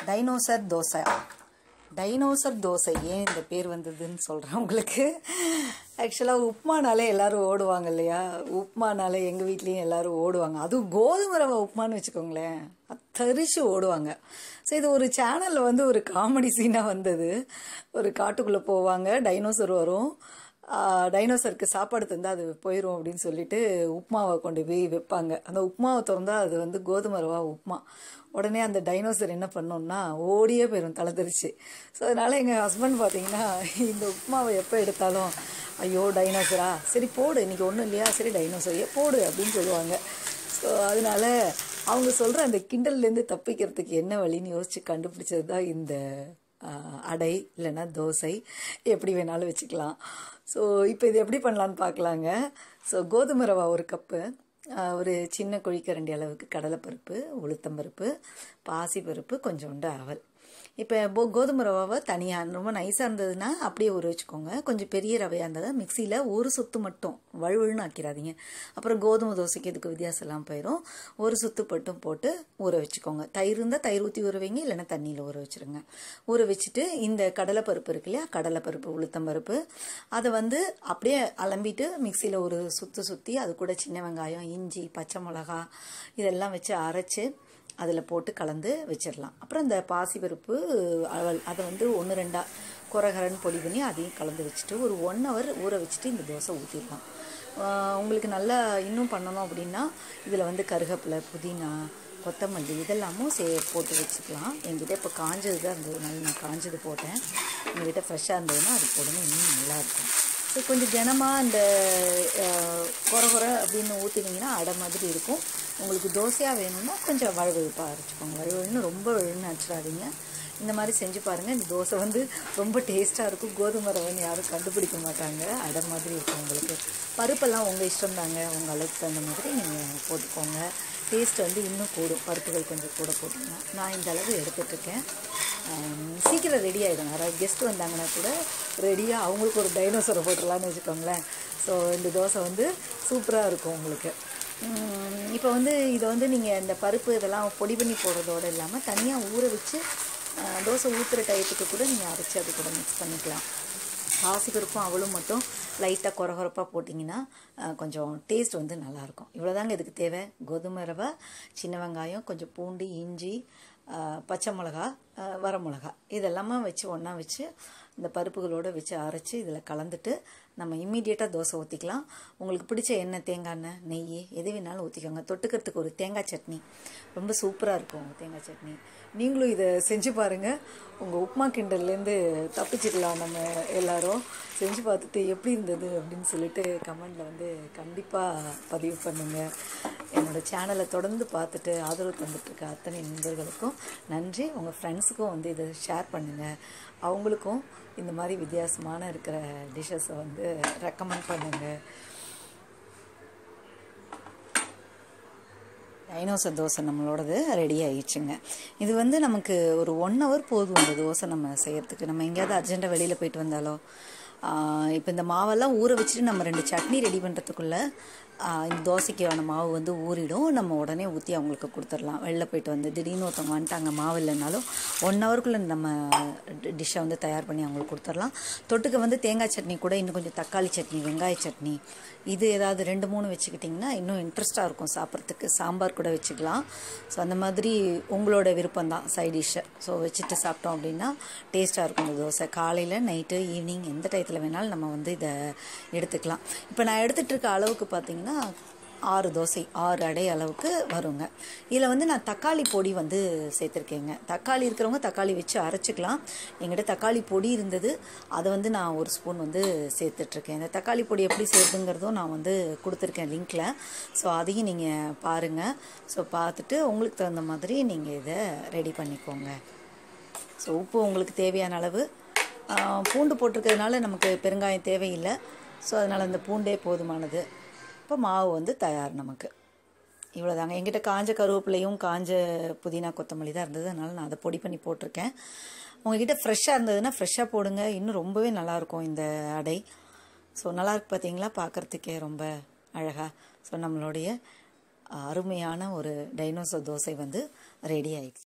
dinosaur dosa dinosaur dosa ஏன் இந்த பேர் வந்ததுன்னு சொல்கிறேன் உங்களுக்கு ஆக்சுவலாக உப்மானாலே எல்லாரும் ஓடுவாங்க இல்லையா உப்மானாலே எங்கள் வீட்லேயும் எல்லாரும் ஓடுவாங்க அதுவும் கோதுமை ரவை உப்மான்னு வச்சுக்கோங்களேன் தரிச்சு ஓடுவாங்க ஸோ இது ஒரு சேனலில் வந்து ஒரு காமெடி சீனாக வந்தது ஒரு காட்டுக்குள்ளே போவாங்க டைனோசர் வரும் டைனோசருக்கு சாப்பாடு தந்தால் அது போயிடும் அப்படின்னு சொல்லிட்டு உப்மாவை கொண்டு போய் வைப்பாங்க அந்த உப்மாவை திறந்தா அது வந்து கோதுமை ரவா உப்மா உடனே அந்த டைனோசர் என்ன பண்ணோம்னா ஓடியே போயிடும் தலை தெரிச்சு ஸோ அதனால் எங்கள் ஹஸ்பண்ட் பார்த்தீங்கன்னா இந்த உப்மாவை எப்போ எடுத்தாலும் ஐயோ டைனோசரா சரி போடு இன்றைக்கி ஒன்றும் இல்லையா சரி டைனோசரையே போடு அப்படின்னு சொல்லுவாங்க ஸோ அதனால அவங்க சொல்கிற அந்த கிண்டல்லேருந்து தப்பிக்கிறதுக்கு என்ன வழின்னு யோசித்து கண்டுபிடிச்சது தான் இந்த அடை இல்லைன்னா தோசை எப்படி வேணாலும் வச்சுக்கலாம் ஸோ இப்போ இது எப்படி பண்ணலான்னு பார்க்கலாங்க ஸோ கோதுமை ரவா ஒரு கப்பு ஒரு சின்ன குழிக்கரண்டி அளவுக்கு கடலைப்பருப்பு உளுத்தம்பருப்பு பாசிப்பருப்பு கொஞ்சோண்டு அவல் இப்போ போ கோதுமை ரவாவை தனியாக ரொம்ப நைஸாக இருந்ததுன்னா அப்படியே ஊற வச்சுக்கோங்க கொஞ்சம் பெரிய ரவையாக இருந்தது மிக்சியில் ஒரு சுத்து மட்டும் வழுவழுன்னு ஆக்கிடாதீங்க அப்புறம் கோதுமை தோசைக்கு இதுக்கு வித்தியாசம்லாம் போயிடும் ஒரு சுத்து மட்டும் போட்டு ஊற வச்சுக்கோங்க தயிர் இருந்தால் தயிர் ஊற்றி ஊற வைங்க இல்லைன்னா தண்ணியில் ஊற வச்சுருங்க ஊற வச்சுட்டு இந்த கடலைப்பருப்பு இருக்கு இல்லையா கடலைப்பருப்பு உளுத்தம்பருப்பு அதை வந்து அப்படியே அலம்பிட்டு மிக்சியில் ஒரு சுற்று சுற்றி அது கூட சின்ன வெங்காயம் இஞ்சி பச்சை மிளகா இதெல்லாம் வச்சு அரைச்சி அதில் போட்டு கலந்து வச்சிடலாம் அப்புறம் இந்த பாசிப்பருப்பு அவல் அதை வந்து ஒன்று ரெண்டாக குறகரன்னு பொடி பண்ணி அதையும் கலந்து வச்சுட்டு ஒரு ஒன் ஹவர் ஊற வச்சுட்டு இந்த தோசை ஊற்றிடலாம் உங்களுக்கு நல்லா இன்னும் பண்ணணும் அப்படின்னா இதில் வந்து கருகப்பிலை புதினா கொத்தமல்லி இதெல்லாமும் சே போட்டு வச்சுக்கலாம் என்கிட்ட இப்போ காஞ்சது தான் இருந்ததுனால நான் காஞ்சது போட்டேன் எங்ககிட்ட ஃப்ரெஷ்ஷாக இருந்ததுன்னா அது போடுங்க இன்னும் நல்லாயிருக்கும் ஸோ கொஞ்சம் கனமாக இந்த குறை குறை அப்படின்னு ஊற்றினீங்கன்னா அடை மாதிரி இருக்கும் உங்களுக்கு தோசையாக வேணும்னா கொஞ்சம் வழுவழுப்பாக அரைச்சிக்கோங்க வழுவழுன்னு ரொம்ப வழுன்னு அரைச்சிடாதீங்க இந்த மாதிரி செஞ்சு பாருங்கள் இந்த தோசை வந்து ரொம்ப டேஸ்ட்டாக இருக்கும் கோதுமை ரவைன்னு யாரும் கண்டுபிடிக்க மாட்டாங்க அடை மாதிரி இருக்கும் உங்களுக்கு பருப்பெல்லாம் உங்கள் இஷ்டம் தாங்க உங்கள் அளவுக்கு தகுந்த மாதிரி நீங்கள் போட்டுக்கோங்க டேஸ்ட் வந்து இன்னும் கூடும் பருப்புகள் கொஞ்சம் கூட போட்டிங்கன்னா நான் இந்த அளவு எடுத்துட்ருக்கேன் சீக்கிரம் ரெடி ஆகிடும் யாராவது கெஸ்ட் வந்தாங்கன்னா கூட ரெடியாக அவங்களுக்கு ஒரு டைனோசரை போட்டுடலான்னு வச்சுக்கோங்களேன் ஸோ இந்த தோசை வந்து சூப்பராக இருக்கும் உங்களுக்கு இப்போ வந்து இதை வந்து நீங்கள் இந்த பருப்பு இதெல்லாம் பொடி பண்ணி போடுறதோடு இல்லாமல் தனியாக ஊற வச்சு தோசை ஊற்றுற டயத்துக்கு கூட நீங்கள் அரைச்சி அது கூட மிக்ஸ் பண்ணிக்கலாம் பாசிப்பருப்பும் அவளும் மட்டும் லைட்டாக குறகுறப்பாக போட்டிங்கன்னா கொஞ்சம் டேஸ்ட் வந்து நல்லாயிருக்கும் இவ்வளோதாங்க இதுக்கு தேவை கோதுமை ரவை சின்ன வெங்காயம் கொஞ்சம் பூண்டு இஞ்சி பச்சை மிளகா வரமிளகா இதெல்லாமே வச்சு ஒன்றா வச்சு இந்த பருப்புகளோடு வச்சு அரைச்சி இதில் கலந்துட்டு நம்ம இம்மீடியட்டாக தோசை ஊற்றிக்கலாம் உங்களுக்கு பிடிச்ச எண்ணெய் தேங்காய் எண்ணெய் நெய் எது வேணாலும் ஊற்றிக்கோங்க தொட்டுக்கிறதுக்கு ஒரு தேங்காய் சட்னி ரொம்ப சூப்பராக இருக்கும் தேங்காய் சட்னி நீங்களும் இதை செஞ்சு பாருங்கள் உங்கள் உப்மா கிண்டல்லேருந்து தப்பிச்சிடலாம் நம்ம எல்லாரும் செஞ்சு பார்த்துட்டு எப்படி இருந்தது அப்படின்னு சொல்லிட்டு கமெண்டில் வந்து கண்டிப்பாக பதிவு பண்ணுங்கள் என்னோடய சேனலை தொடர்ந்து பார்த்துட்டு ஆதரவு தந்துட்டுருக்க அத்தனை நண்பர்களுக்கும் நன்றி உங்கள் ஃப்ரெண்ட்ஸுக்கும் வந்து இதை ஷேர் பண்ணுங்கள் அவங்களுக்கும் இந்த மாதிரி வித்தியாசமான இருக்கிற டிஷ்ஷஸை வந்து ரெக்கமெண்ட் பண்ணுங்கள் டைனோசர் தோசை நம்மளோடது ரெடி ஆயிடுச்சுங்க இது வந்து நமக்கு ஒரு ஒன் ஹவர் போதும் இந்த தோசை நம்ம செய்கிறதுக்கு நம்ம எங்கேயாவது அர்ஜென்ட்டாக வெளியில் போயிட்டு வந்தாலோ இப்போ இந்த மாவெல்லாம் ஊற வச்சுட்டு நம்ம ரெண்டு சட்னி ரெடி பண்ணுறதுக்குள்ளே இந்த தோசைக்கான மாவு வந்து ஊறிடும் நம்ம உடனே ஊற்றி அவங்களுக்கு கொடுத்துடலாம் வெளில போயிட்டு வந்து திடீர்னு ஒருத்தவங்க வந்துட்டாங்க மாவு இல்லைனாலும் ஒன் ஹவருக்குள்ளே நம்ம டிஷ்ஷை வந்து தயார் பண்ணி அவங்களுக்கு கொடுத்துடலாம் தொட்டுக்க வந்து தேங்காய் சட்னி கூட இன்னும் கொஞ்சம் தக்காளி சட்னி வெங்காய சட்னி இது ஏதாவது ரெண்டு மூணு வச்சுக்கிட்டிங்கன்னா இன்னும் இன்ட்ரெஸ்ட்டாக இருக்கும் சாப்பிட்றதுக்கு சாம்பார் கூட வச்சுக்கலாம் ஸோ அந்த மாதிரி உங்களோட விருப்பம் தான் சைட் டிஷ்ஷை ஸோ வச்சுட்டு சாப்பிட்டோம் அப்படின்னா டேஸ்ட்டாக இருக்கும் இந்த தோசை காலையில் நைட்டு ஈவினிங் எந்த டயத்தில் வேணாலும் நம்ம வந்து இதை எடுத்துக்கலாம் இப்போ நான் எடுத்துகிட்டு இருக்க அளவுக்கு பார்த்தீங்கன்னா ஆறு தோசை ஆறு அடை அளவுக்கு வருங்க இதில் வந்து நான் தக்காளி பொடி வந்து சேர்த்துருக்கேங்க தக்காளி இருக்கிறவங்க தக்காளி வச்சு அரைச்சிக்கலாம் எங்கிட்ட தக்காளி பொடி இருந்தது அதை வந்து நான் ஒரு ஸ்பூன் வந்து சேர்த்துட்ருக்கேன் இந்த தக்காளி பொடி எப்படி சேர்த்துங்கிறதும் நான் வந்து கொடுத்துருக்கேன் லிங்க்கில் ஸோ அதையும் நீங்கள் பாருங்கள் ஸோ பார்த்துட்டு உங்களுக்கு தகுந்த மாதிரி நீங்கள் இதை ரெடி பண்ணிக்கோங்க ஸோ உப்பு உங்களுக்கு தேவையான அளவு பூண்டு போட்டிருக்கிறதுனால நமக்கு பெருங்காயம் தேவையில்லை ஸோ அதனால் அந்த பூண்டே போதுமானது இப்போ மாவு வந்து தயார் நமக்கு இவ்வளோதாங்க எங்கிட்ட காஞ்ச கருவேப்பிலையும் காஞ்ச புதினா கொத்தமல்லி தான் இருந்தது அதனால் நான் அதை பொடி பண்ணி போட்டிருக்கேன் உங்ககிட்ட ஃப்ரெஷ்ஷாக இருந்ததுன்னா ஃப்ரெஷ்ஷாக போடுங்க இன்னும் ரொம்பவே நல்லாயிருக்கும் இந்த அடை ஸோ நல்லாயிருக்கு பார்த்தீங்களா பார்க்குறதுக்கே ரொம்ப அழகாக ஸோ நம்மளுடைய அருமையான ஒரு டைனோசர் தோசை வந்து ரெடி ஆயிடுச்சு